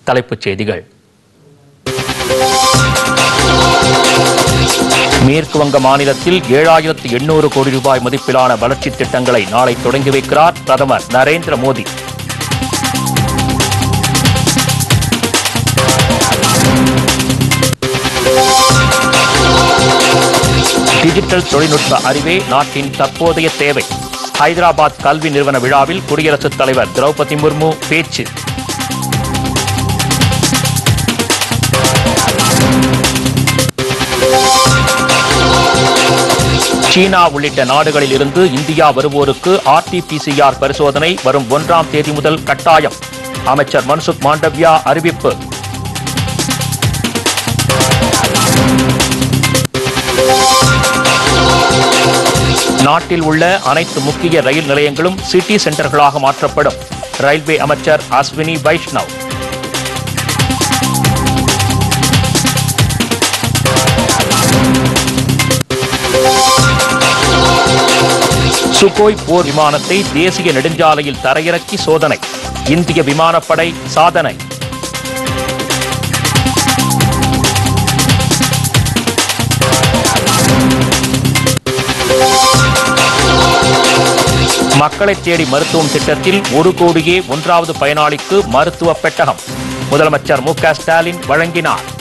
தலைப்புச் செய்திகள் மேற்கு வங்க மாநிலத்தில் ஏழாயிரத்து எண்ணூறு கோடி ரூபாய் மதிப்பிலான வளர்ச்சித் திட்டங்களை நாளை தொடங்கி வைக்கிறார் பிரதமர் நரேந்திர மோடி டிஜிட்டல் தொழில்நுட்ப அறிவே நாட்டின் தற்போதைய தேவை ஹைதராபாத் கல்வி நிறுவன விழாவில் குடியரசுத் தலைவர் திரௌபதி முர்மு பேச்சு சீனா உள்ளிட்ட நாடுகளில் இருந்து இந்தியா வருவோருக்கு ஆர்டிபிசிஆர் பரிசோதனை வரும் ஒன்றாம் தேதி முதல் கட்டாயம் அமைச்சர் மன்சுக் மாண்டவ்யா அறிவிப்பு நாட்டில் உள்ள அனைத்து முக்கிய ரயில் நிலையங்களும் சிட்டி சென்டர்களாக மாற்றப்படும் ரயில்வே அமைச்சர் அஸ்வினி வைஷ்ணவ் சுகோய் போர் விமானத்தை தேசிய நெடுஞ்சாலையில் தரையிறக்கி சோதனை இந்திய விமானப்படை சாதனை மக்களை தேடி மருத்துவம் திட்டத்தில் ஒரு கோடியே ஒன்றாவது பயனாளிக்கு மருத்துவ பெட்டகம் முதலமைச்சர் மு க ஸ்டாலின் வழங்கினார்